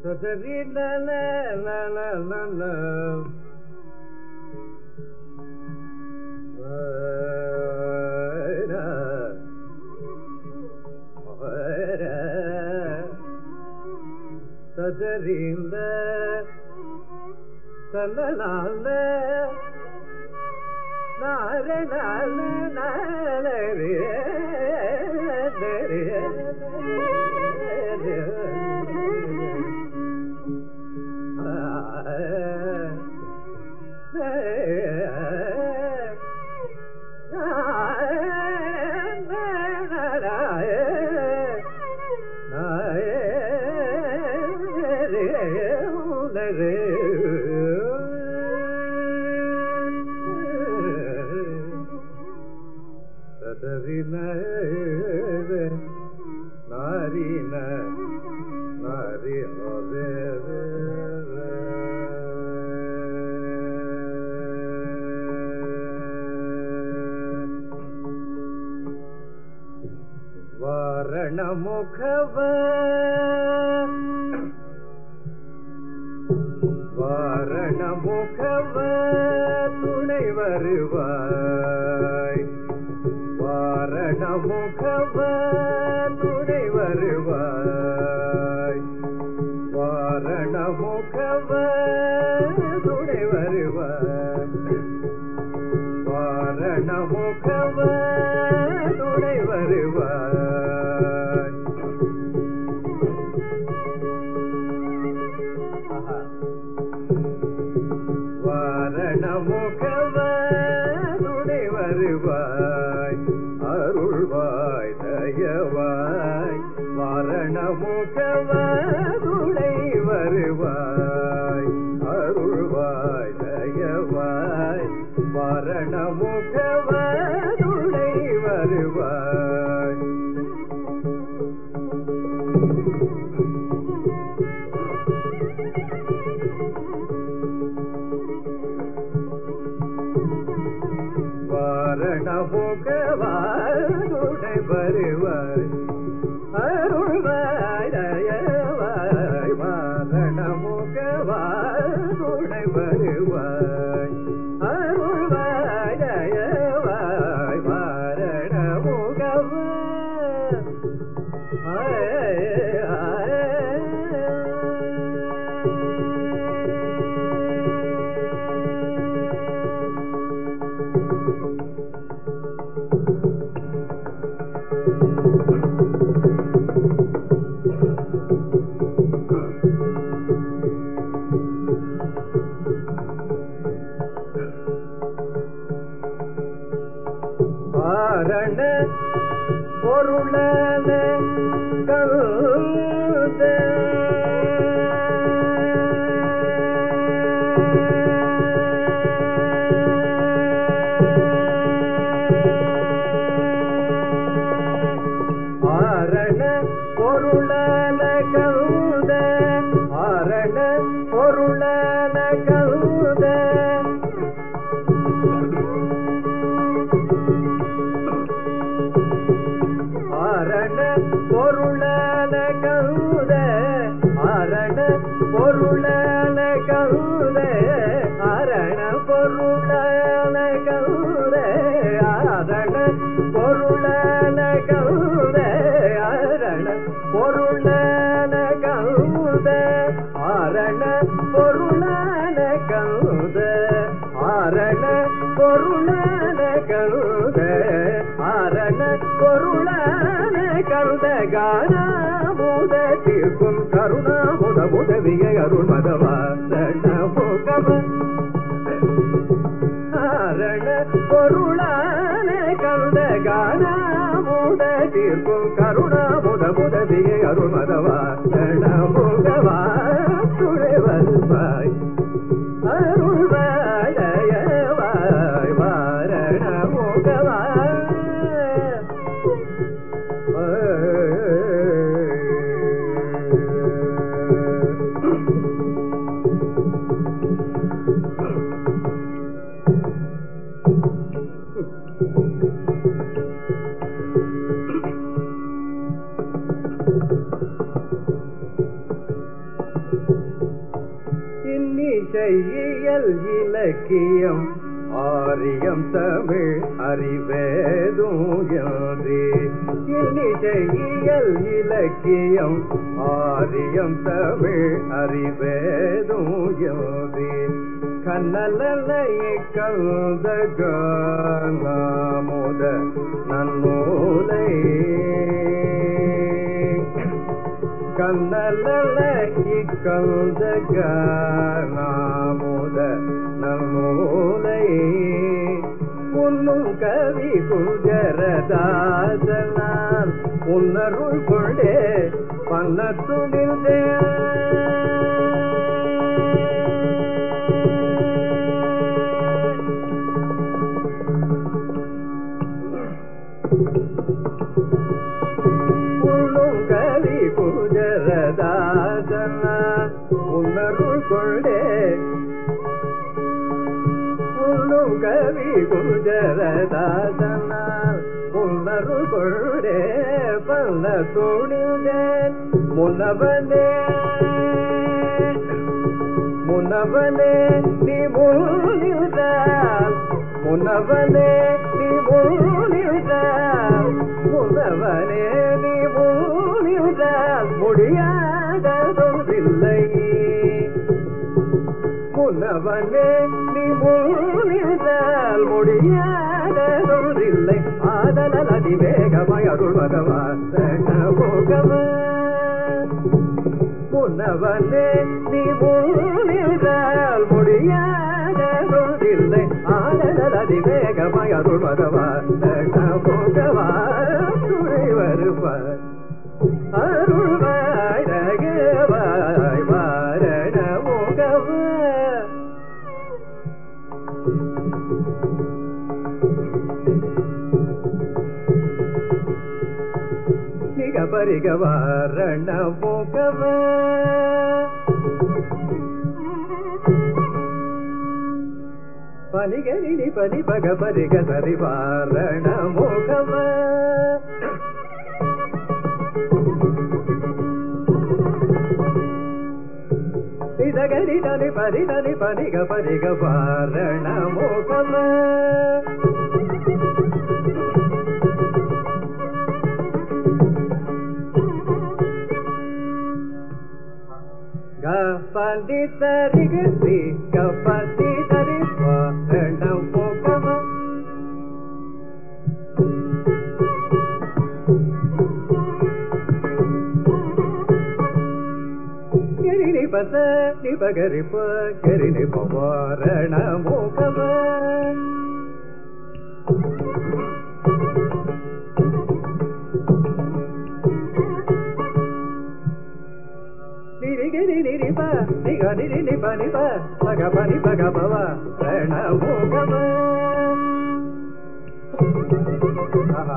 சதரி நன நன நன சதறிந்த தன்னால நாரண சதறின நாரின நாரி ஹரே வாரண முகவ வாரண முகவ துணை வருவாய் வாரண முகவ துணை வருவாய் வாரண முகவ துணை வருவாய் வாரண முகவ துணை வருவாய் ஆஹா. வாரண முகவ துணை வருவாய் அருள்வாய் தயவாய் வாரண முகவ துணை வருவாய் அருள்வாய் தயவாய் வாரண முகவ துணை வருவாய் வாரண முகவாய் வருவாய் அருள்வாய் தயவாய் வாரண முகவாய் வருவாய் அருள்வாய் தயவாய் வாரண முகவாய் காரண பொருளன கருத ஆரண பொருளன கருத ஆரண பொருளன கருத ஆரண பொருளன கருத ஆரண பொருளன கருத ஆரண பொருளன கருத ஆரண பொருளன கருத ஆரண பொருளன கருத ஆரண பொருளன கருத ஆரண பொருளன கருத ஆரண பொருளான கருத காணாமுதத்திற்கும் கருணாமுத உதவிய அருள் மதவாசன முகம ஆரண பொருளான கருத காணாமுதத்திற்கும் கருணாமுத உதவிய அருள் மதவாசன முகவா துணை வருவாய் அருள்வாய் தயவாய் வாரண முகவாய் இன்னிசையியல் இலக்கியம் ஆரியம் தமிழ் அறிவேதும் என்றே இன்னிசையியல் இலக்கியம் ஆரியம் தமிழ் அறிவேதும் என்றே கண்ணலையை கந்த காமுத நன்னூலை கண்ணலையை கந்த காமுத நன்னூலை உன்னும் கவி குஜரதாசனால் உன்னருள் கொண்டே பண்ண உள்ளும் கவி குஜரதாசனால் உன்னருள் கொண்டே உள்ளும் கவி குஜரதாசனால் உன்னரு கொள்ளே பல்ல தொழில் முன்னவனே முன்னவனே நீ மூலிதால் முன்னவனே நீ மூலிதால் முன்னவனே நீ மூலிதால் முடியாததில்லை முன்னவனே நீ மூலிதால் முடியாததில்லை ஆதலால் அதிவேகமாய் அருள் பகவான் முன்னவனே நீ மூலிதால் முடியாததில்லை ஆதலால் அதிவேகமாய் அருள் பகவான் துணை வருவார் அருள்வாய் ரகவாய் வாரண முகவ நிக பரிக வாரண முகவ பனிகரிணி பனி பக பரிக சரி வாரண முகவ నిదగరి దని పరి దని పనిగ పరిగ వారణ మోకమ గపని తరిగ శ్రీ గపని తరి వారణ మోకమ గరిని పద ని పగరి ప గరిని పవారణ మోకమ నిరి గరి నిరి ప నిగ నిరి ని ప ని ప పగ ప ని పగ పవ రణ మోకమ ఆహా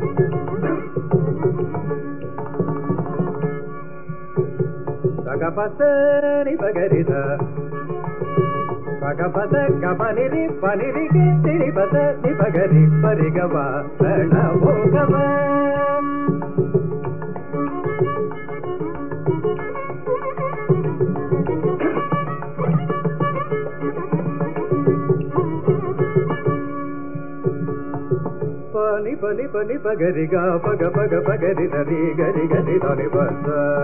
సగపసని పగరిద పగపస గపనిరి పనిరికి తిరిపస నిపగరి పరిగవ ప్రణవోగవ పని పని పని పగరిగా పగ పగ పగరి దరి గరి గరి దని బస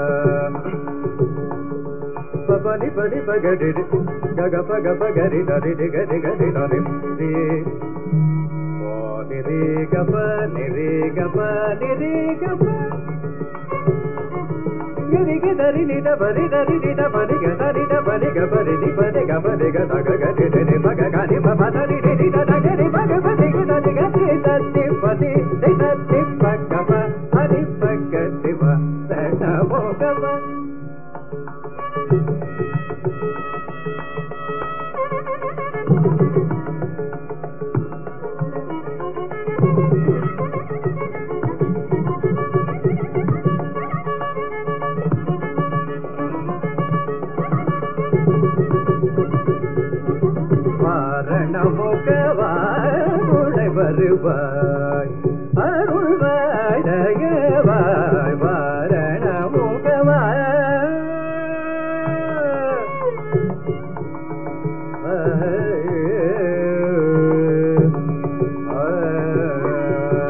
పని పని పగరి గగ పగ పగరి దరి గరి గరి దని రి నిరి గప నిరి గప నిరి గప గరి దరి నిద బరి దరి నిద బరి గ దరి ద బరి గ బరి ని బరి గ బరి గ దగ గరి ని బగ గని బ దరి ని ని ద గరి బగ బరి గ దరి గ ని ద తి పది ని ద తి పగ బ హరి పగ తి బ దట మో గ బ வாரணமுகவாய் வருவாய்